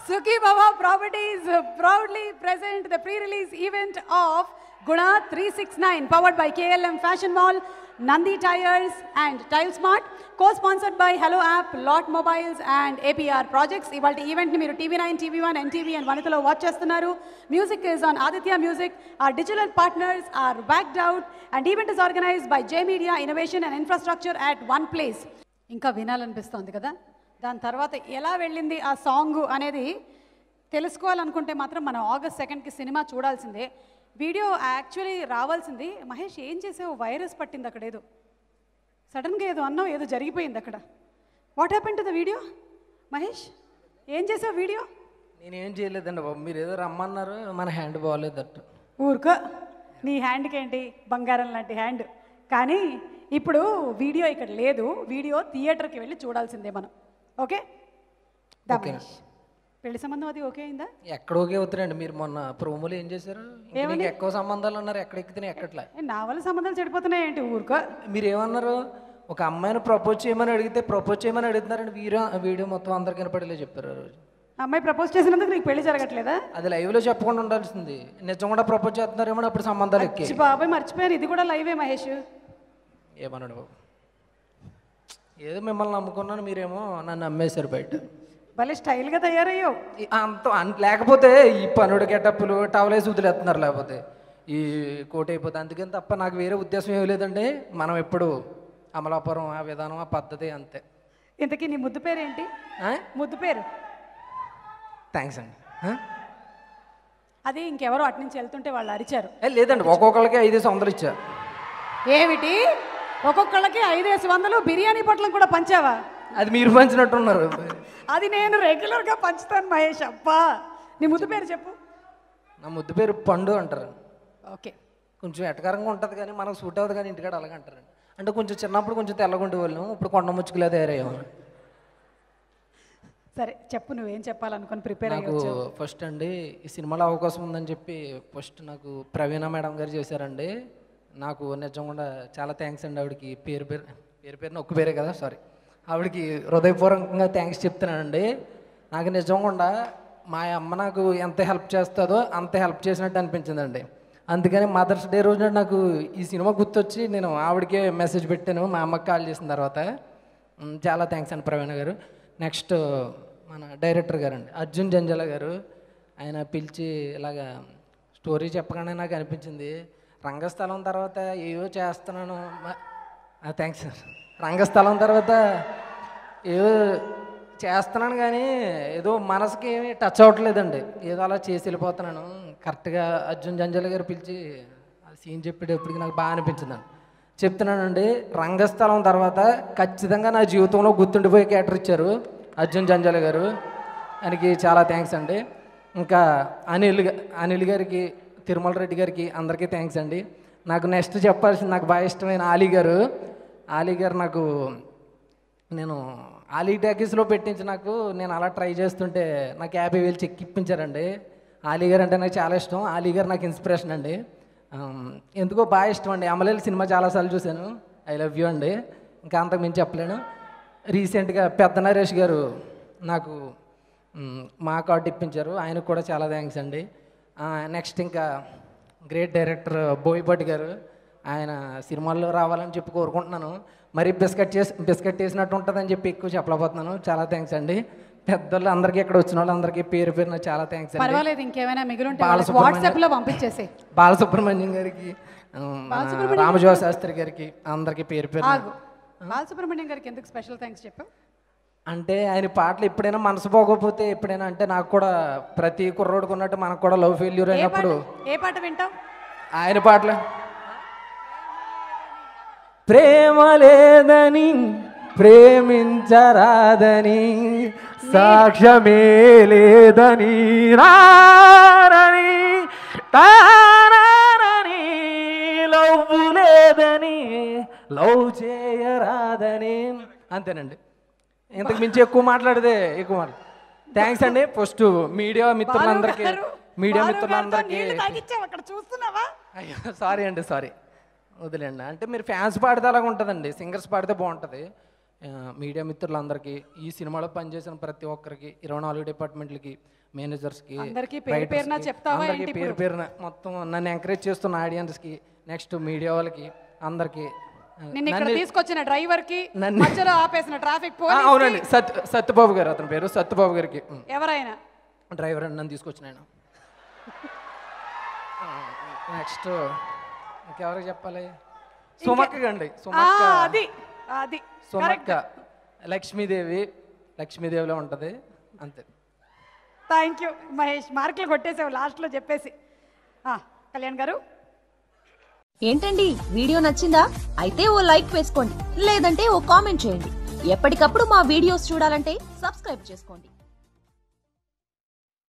Suki Baba Properties proudly present the pre-release event of Guna 369 powered by KLM Fashion Mall, Nandi Tires and Tile Smart, co-sponsored by Hello App, Lot Mobiles and APR Projects. ఇవాళ event ని మీరు TV nine TV one NTV and వనితలో watch చేస్తున్నారు music is on Aditya music are digital partners are backed out and event is organised by J media innovation and infrastructure at one place ఇంకా వినాలనిపిస్తోంది కదా దాని తర్వాత ఎలా వెళ్ళింది ఆ సాంగ్ అనేది తెలుసుకోవాలనుకుంటే మాత్రం మనం ఆగస్ట్ సెకండ్కి సినిమా చూడాల్సిందే వీడియో యాక్చువల్లీ రావాల్సింది మహేష్ ఏం చేసావు వైరస్ పట్టింది అక్కడ ఏదో సడన్గా ఏదో అన్నావు ఏదో జరిగిపోయింది అక్కడ what happen to the video Mahesh ఏం చేసావు వీడియో నేనేం చేయలేదండి బాబు మీరు ఏదో రమ్మన్నారు మన హ్యాండ్ బాగోలేదట్టు ఊరుకో నీ హ్యాండ్కి ఏంటి బంగారం లాంటి హ్యాండ్ కానీ ఇప్పుడు వీడియో ఇక్కడ లేదు వీడియో థియేటర్కి వెళ్ళి చూడాల్సిందే మనం ఓకే దా ఓకే. మహేష్. పెళ్లి సంబంధం అది ఓకే అయిందా ఎక్కడ ఓకే అవుతారండి మీరు మొన్న ప్రోమోలో ఏం చేశారు ఇంకా నీకు ఎక్కువ సంబంధాలు ఉన్నారు ఎక్కడ ఎక్కితే ఎక్కట్లే ఏ, నా వల్ల సంబంధాలు చెడిపోతున్నాయి ఏంటి ఊరుకో మీరు ఏమన్నారు ఒక అమ్మాయిని ప్రపోజ్ చేయమని అడిగితే ప్రపోజ్ చేయమని అడుగుతున్నారని వీడియో వీడియో మొత్తం అందరికి వినపడేలా చెప్పారు ఆ రోజు అమ్మాయి ప్రపోజ్ చేసినందుకు నీకు పెళ్లి జరగట్లేదా అది లైవ్లో చెప్పకుండా ఉండాల్సింది నిజం కూడా ప్రపోజ్ చేస్తున్నారేమో అప్పుడు సంబంధాలు ఎక్కి చి బాబాయ్ మర్చిపోయాను ఇది కూడా లైవే మహేష్ ఏమన్నాడు బాబు ఏదో మిమ్మల్ని నమ్ముకున్నాను మీరేమో నన్ను అమ్మేశారు బయట భలే స్టైల్గా తయారయ్యావు ఈ- అంత అన్- లేకపోతే ఈ పనుడు గెటప్పులు టవలేసి వదిలేస్తున్నారు లేకపోతే ఈ కోట్ అయిపోతే అందుకని తప్ప నాకు వేరే ఉద్దేశం ఏమీ లేదండి మనం ఎప్పుడు అమలాపురం ఆ విధానం ఆ పద్ధతి అంతే ఇంతకీ నీ ముద్దు పేరు ఏంటి ముద్దు పేరు థ్యాంక్స్ అండి ఆ? అది ఇంకెవరో అటు నుంచి వెళ్తుంటే వాళ్ళు అరిచారు ఏ, లేదండి ఒక్కొక్కరికి ఐదేసి వందలు ఇచ్చా ఏమిటి ఒక్కొక్కళ్ళకి ఐదేసి వందలు బిర్యానీ పొట్లం కూడా పంచావా అది మీరు పంచినట్టున్నారు అది నేను రెగ్యులర్గా పంచుతాను మహేష్ అబ్బా నీ ముద్దు పేరు చెప్పు నా ముద్దు పేరు పండు అంటారు ఓకే కొంచెం ఎటకరంగా ఉంటుంది కానీ మనకు సూట్ అవ్వదు కానీ ఇంటికాడ అలాగ అంటారు అంటే కొంచెం చిన్నప్పుడు కొంచెం తెల్లగుండే వాళ్ళం ఇప్పుడు కొండ ముచ్చుకులా తయారయ్యాము సరే చెప్పు నువ్వేం చెప్పాలనుకుని ప్రిపేర్ నాకు అయ్యొచ్చు ఫస్ట్ అండి ఈ సినిమాలో అవకాశం ఉందని చెప్పి ఫస్ట్ నాకు ప్రవీణ మేడం గారు చేశారండి నాకు నిజంగా చాలా థ్యాంక్స్ అండి ఆవిడకి పేరు పేరు పేరు పేరున ఒక్క పేరే కదా సారీ ఆవిడకి హృదయపూర్వకంగా థ్యాంక్స్ చెప్తున్నానండి నాకు నిజంగా మా అమ్మ నాకు ఎంత హెల్ప్ చేస్తుందో అంత హెల్ప్ చేసినట్టు అనిపించిందండి అందుకని మదర్స్ డే రోజున నాకు ఈ సినిమా గుర్తొచ్చి నేను ఆవిడకే మెసేజ్ పెట్టాను మా అమ్మకి కాల్ చేసిన తర్వాత మ్, చాలా థ్యాంక్స్ అండి ప్రవీణ గారు నెక్స్ట్ మన డైరెక్టర్ గారు అండి అర్జున్ జంజాల గారు ఆయన పిలిచి ఇలాగా స్టోరీ చెప్పగానే నాకు అనిపించింది రంగస్థలం తర్వాత ఏవో చేస్తున్నాను థ్యాంక్స్ సార్ రంగస్థలం తర్వాత ఏవో చేస్తున్నాను కానీ ఏదో మనసుకి ఏమీ టచ్ అవ్వట్లేదండి ఏదో అలా చేసి వెళ్ళిపోతున్నాను కరెక్ట్గా అర్జున్ జంజాల గారు పిలిచి ఆ సీన్ చెప్పేటప్పటికి నాకు బాగా అనిపించిందండి చెప్తున్నానండి రంగస్థలం తర్వాత ఖచ్చితంగా నా జీవితంలో గుర్తుండిపోయే క్యారెక్టర్ ఇచ్చారు అర్జున్ జంజాల గారు ఆయనకి చాలా థ్యాంక్స్ అండి ఇంకా అనిల్ గా- అనిల్ గారికి తిరుమల రెడ్డి గారికి అందరికీ థ్యాంక్స్ అండి నాకు నెక్స్ట్ చెప్పాల్సింది నాకు బాగా ఇష్టమైన ఆలీ గారు ఆలీ గారు నాకు నేను ఆలీ టాకీస్లో పెట్టించి నాకు నేను అలా ట్రై చేస్తుంటే నాకు యాభై వేలు చెక్ ఇప్పించారండి ఆలీ గారు అంటే నాకు చాలా ఇష్టం ఆలీ గారు నాకు ఇన్స్పిరేషన్ అండి ఆమ్, ఎందుకో బాగా ఇష్టం అండి అమలేలు సినిమా చాలాసార్లు చూశాను ఐ లవ్ యూ అండి ఇంకా అంతకు మించి చెప్పలేను రీసెంట్గా పెద్ద నరేష్ గారు నాకు మ్, మా కార్డు ఇప్పించారు ఆయనకు కూడా చాలా థ్యాంక్స్ అండి నెక్స్ట్ ఇంకా గ్రేట్ డైరెక్టర్ బోయిపాటి గారు ఆయన సినిమాల్లో రావాలని చెప్పి కోరుకుంటున్నాను మరి బిస్కెట్ చేసి బిస్కెట్ వేసినట్టు ఉంటుందని చెప్పి ఎక్కువ చెప్పలేకపోతున్నాను చాలా థ్యాంక్స్ అండి పెద్దోళ్ళు అందరికీ ఇక్కడ వచ్చిన వాళ్ళందరికీ పేరు పేరున చాలా థ్యాంక్స్ అండి పర్వాలేదు ఇంకేమైనా మిగిలింటే బాలసుబ్రహ్మణ్యం- వాట్సాప్ లో పంపించేసే బాలసుబ్రహ్మణ్యం గారికి ఆ, మన రామజోగ శాస్త్రి గారికి అందరికీ పేరు పేరు ఆగు బాలసుబ్రహ్మణ్యం గారికి ఎందుకు స్పెషల్ థ్యాంక్స్ చెప్పావు అంటే ఆయన పాటలు ఎప్పుడైనా మనసు పోకపోతే ఎప్పుడైనా అంటే నాకు కూడా ప్రతి కుర్రోడికి ఉన్నట్టు మనకు కూడా లవ్ ఫెయిల్యూర్ ఏ పాట అయినప్పుడు ఏ పాట వింటావు ఆయన పాటలు ప్రేమ లేదని ప్రేమించరాదని సాక్ష్యమే లేదని రారని తారారని లవ్ లేదని లవ్ చేయరాదని అంతేనండి ఇంతకు మించి ఎక్కువ మాట్లాడితే ఎక్కువ మాట్లాడు థ్యాంక్స్ అండి ఫస్ట్ మీడియా మిత్రులందరికీ మీడియా మిత్రులందరికీ నీళ్ళు తాగిచ్చావు అక్కడ చూస్తున్నావా అయ్యో సారీ అండి సారీ వదిలేండి అంటే మీరు ఫ్యాన్స్ పాడితే అలాగ ఉంటుందండి సింగర్స్ పాడితే బాగుంటుంది ఆ, మీడియా మిత్రులందరికీ ఈ సినిమాలో పనిచేసిన ప్రతి ఒక్కరికి ఇరవై నాలుగు డిపార్ట్మెంట్లకి మేనేజర్స్కి అందరికీ పేరు పేరున చెప్తావా అందరికీ ఏంటి పేరు పేరున మొత్తం నన్ను ఎంకరేజ్ చేస్తున్న ఆడియన్స్కి నెక్స్ట్ మీడియా వాళ్ళకి అందరికీ నిన్ను ఇక్కడ తీసుకొచ్చిన డ్రైవర్ కి నన్ను- మధ్యలో ఆపేసిన ట్రాఫిక్ ఆ, పోలీస్ అవునండి సత్ సత్యబాబు గారు అతని పేరు సత్యబాబు గారికి ఉమ్. ఎవరైనా డ్రైవర్ అని నన్ను తీసుకొచ్చిన ఆయన నెక్స్ట్ ఇంకెవరికి చెప్పాలి సుమక్క అండి ఆ, సుమక్క అది అది సుమక్క లక్ష్మీదేవి లక్ష్మీదేవిలో ఉంటుంది అంతే థ్యాంక్ యూ మహేష్ మార్కులు కొట్టేసావు లాస్ట్లో చెప్పేసి ఆ, కళ్యాణ్ గారు ఏంటండి వీడియో నచ్చిందా అయితే ఓ లైక్ వేసుకోండి లేదంటే ఓ కామెంట్ చేయండి ఎప్పటికప్పుడు మా వీడియోస్ చూడాలంటే సబ్స్క్రైబ్ చేసుకోండి